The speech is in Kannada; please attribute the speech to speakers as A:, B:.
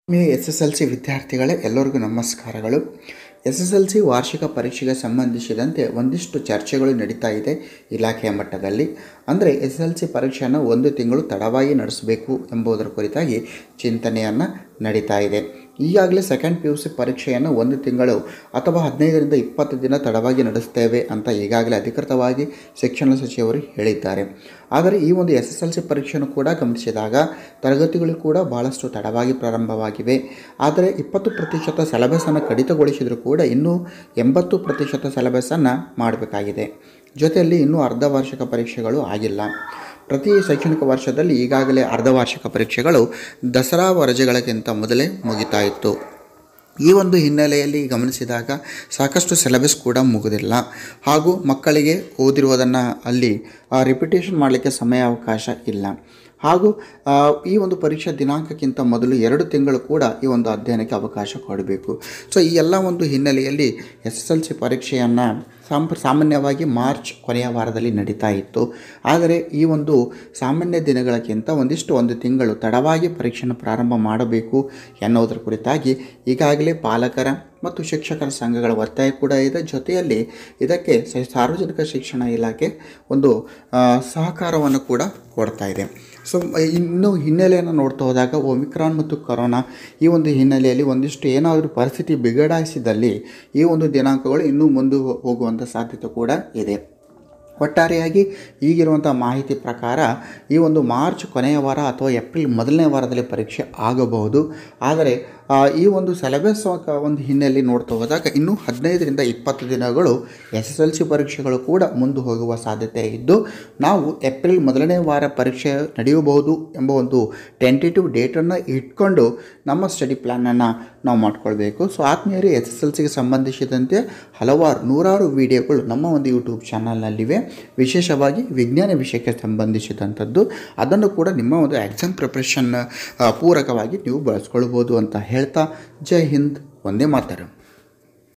A: ಎಸ್ ಎಸ್ ಎಲ್ ಸಿ ವಿದ್ಯಾರ್ಥಿಗಳೇ ಎಲ್ಲರಿಗೂ ನಮಸ್ಕಾರಗಳು ಎಸ್ ಎಸ್ ಎಲ್ ಸಿ ವಾರ್ಷಿಕ ಪರೀಕ್ಷೆಗೆ ಸಂಬಂಧಿಸಿದಂತೆ ಒಂದಿಷ್ಟು ಚರ್ಚೆಗಳು ನಡೀತಾ ಇದೆ ಇಲಾಖೆಯ ಮಟ್ಟದಲ್ಲಿ ಅಂದರೆ ಎಸ್ ಎಲ್ ಸಿ ಪರೀಕ್ಷೆಯನ್ನು ಒಂದು ತಿಂಗಳು ತಡವಾಗಿ ನಡೆಸಬೇಕು ಎಂಬುದರ ಕುರಿತಾಗಿ ಚಿಂತನೆಯನ್ನು ನಡೀತಾ ಇದೆ ಈಗಾಗಲೇ ಸೆಕೆಂಡ್ ಪಿ ಯು ಸಿ ಪರೀಕ್ಷೆಯನ್ನು ಒಂದು ತಿಂಗಳು ಅಥವಾ ಹದಿನೈದರಿಂದ ಇಪ್ಪತ್ತು ದಿನ ತಡವಾಗಿ ನಡೆಸ್ತೇವೆ ಅಂತ ಈಗಾಗಲೇ ಅಧಿಕೃತವಾಗಿ ಶಿಕ್ಷಣ ಸಚಿವರು ಹೇಳಿದ್ದಾರೆ ಆದರೆ ಈ ಒಂದು ಎಸ್ ಎಸ್ ಎಲ್ ಸಿ ಪರೀಕ್ಷೆಯನ್ನು ಕೂಡ ಗಮನಿಸಿದಾಗ ತರಗತಿಗಳು ಕೂಡ ಭಾಳಷ್ಟು ತಡವಾಗಿ ಪ್ರಾರಂಭವಾಗಿವೆ ಆದರೆ ಇಪ್ಪತ್ತು ಪ್ರತಿಶತ ಸಿಲೆಬಸ್ಸನ್ನು ಕಡಿತಗೊಳಿಸಿದರೂ ಕೂಡ ಇನ್ನೂ ಎಂಬತ್ತು ಪ್ರತಿಶತ ಸಿಲೆಬಸ್ಸನ್ನು ಮಾಡಬೇಕಾಗಿದೆ ಜೊತೆಯಲ್ಲಿ ಇನ್ನೂ ಅರ್ಧ ವಾರ್ಷಿಕ ಪರೀಕ್ಷೆಗಳು ಆಗಿಲ್ಲ ಪ್ರತಿ ಶೈಕ್ಷಣಿಕ ವರ್ಷದಲ್ಲಿ ಈಗಾಗಲೇ ಅರ್ಧ ವಾರ್ಷಿಕ ಪರೀಕ್ಷೆಗಳು ದಸರಾ ರಜೆಗಳಿಗಿಂತ ಮೊದಲೇ ಮುಗಿತಾ ಇತ್ತು ಈ ಒಂದು ಹಿನ್ನೆಲೆಯಲ್ಲಿ ಗಮನಿಸಿದಾಗ ಸಾಕಷ್ಟು ಸಿಲೆಬಸ್ ಕೂಡ ಮುಗಿದಿಲ್ಲ ಹಾಗೂ ಮಕ್ಕಳಿಗೆ ಓದಿರುವುದನ್ನು ಅಲ್ಲಿ ರಿಪಿಟೇಷನ್ ಮಾಡಲಿಕ್ಕೆ ಸಮಯಾವಕಾಶ ಇಲ್ಲ ಹಾಗೂ ಆ, ಈ ಒಂದು ಪರೀಕ್ಷಾ ದಿನಾಂಕಕ್ಕಿಂತ ಮೊದಲು ಎರಡು ತಿಂಗಳು ಕೂಡ ಈ ಒಂದು ಅಧ್ಯಯನಕ್ಕೆ ಅವಕಾಶ ಕೊಡಬೇಕು ಸೊ ಈ ಎಲ್ಲ ಒಂದು ಹಿನ್ನೆಲೆಯಲ್ಲಿ ಎಸ್ ಎಸ್ ಎಲ್ ಸಿ ಪರೀಕ್ಷೆಯನ್ನು ಸಾಂಪ್ರ ಸಾಮಾನ್ಯವಾಗಿ ಮಾರ್ಚ್ ಕೊನೆಯ ವಾರದಲ್ಲಿ ನಡೀತಾ ಇತ್ತು ಆದರೆ ಈ ಒಂದು ಸಾಮಾನ್ಯ ದಿನಗಳಕ್ಕಿಂತ ಒಂದಿಷ್ಟು ಒಂದು ತಿಂಗಳು ತಡವಾಗಿ ಪರೀಕ್ಷೆಯನ್ನು ಪ್ರಾರಂಭ ಮಾಡಬೇಕು ಎನ್ನುವುದರ ಕುರಿತಾಗಿ ಈಗಾಗಲೇ ಪಾಲಕರ ಮತ್ತು ಶಿಕ್ಷಕರ ಸಂಘಗಳ ಒತ್ತಾಯ ಕೂಡ ಇದೆ ಜೊತೆಯಲ್ಲಿ ಇದಕ್ಕೆ ಸ- ಸಾರ್ವಜನಿಕ ಶಿಕ್ಷಣ ಇಲಾಖೆ ಒಂದು ಆ, ಸಹಕಾರವನ್ನು ಕೂಡ ಕೊಡ್ತಾ ಇದೆ ಸೊ ಇನ್ನು ಹಿನ್ನೆಲೆಯನ್ನು ನೋಡ್ತಾ ಹೋದಾಗ ಒಮಿಕ್ರಾನ್ ಮತ್ತು ಕೊರೋನಾ ಈ ಒಂದು ಹಿನ್ನೆಲೆಯಲ್ಲಿ ಒಂದಿಷ್ಟು ಏನಾದರೂ ಪರಿಸ್ಥಿತಿ ಬಿಗಡಾಯಿಸಿದಲ್ಲಿ ಈ ಒಂದು ದಿನಾಂಕಗಳು ಇನ್ನೂ ಮುಂದೆ ಹೋ- ಹೋಗುವಂಥ ಸಾಧ್ಯತೆ ಕೂಡ ಇದೆ ಒಟ್ಟಾರೆಯಾಗಿ ಈಗಿರುವಂಥ ಮಾಹಿತಿ ಪ್ರಕಾರ ಈ ಒಂದು ಮಾರ್ಚ್ ಕೊನೆಯ ವಾರ ಅಥವಾ ಏಪ್ರಿಲ್ ಮೊದಲನೇ ವಾರದಲ್ಲಿ ಪರೀಕ್ಷೆ ಆಗಬಹುದು ಆದರೆ ಆ, ಈ ಒಂದು ಸಿಲೆಬಸ್ ಒಂದು ಹಿನ್ನೆಲೆ ನೋಡ್ತಾ ಹೋದಾಗ ಇನ್ನೂ ಹದಿನೈದರಿಂದ ಇಪ್ಪತ್ತು ದಿನಗಳು ಎಸ್ ಎಸ್ ಎಲ್ ಸಿ ಪರೀಕ್ಷೆಗಳು ಕೂಡ ಮುಂದೆ ಹೋಗುವ ಸಾಧ್ಯತೆ ಇದ್ದು ನಾವು ಏಪ್ರಿಲ್ ಮೊದಲನೇ ವಾರ ಪರೀಕ್ಷೆ ನಡೆಯಬಹುದು ಎಂಬ ಒಂದು ಟೆಂಟೇಟಿವ್ ಡೇಟನ್ನು ಇಟ್ಕೊಂಡು ನಮ್ಮ ಸ್ಟಡಿ ಪ್ಲ್ಯಾನನ್ನು ನಾವು ಮಾಡ್ಕೊಳ್ಬೇಕು ಸೊ ಆತ್ಮೀಯರೇ ಎಸ್ ಎಸ್ ಎಲ್ ಸಿಗೆ ಸಂಬಂಧಿಸಿದಂತೆ ಹಲವಾರು ನೂರಾರು ವಿಡಿಯೋಗಳು ನಮ್ಮ ಒಂದು ಯೂಟ್ಯೂಬ್ ಚಾನಲ್ನಲ್ಲಿವೆ ವಿಶೇಷವಾಗಿ ವಿಜ್ಞಾನ ವಿಷಯಕ್ಕೆ ಸಂಬಂಧಿಸಿದಂಥದ್ದು ಅದನ್ನು ಕೂಡ ನಿಮ್ಮ ಒಂದು ಎಕ್ಸಾಮ್ ಪ್ರಿಪ್ರೇಷನ್ ಪೂರಕವಾಗಿ ನೀವು ಬಳಸ್ಕೊಳ್ಬೋದು ಅಂತ ಹೇಳ್ತಾ ಜೈ ಹಿಂದ್ ಒಂದೇ ಮಾತರಂ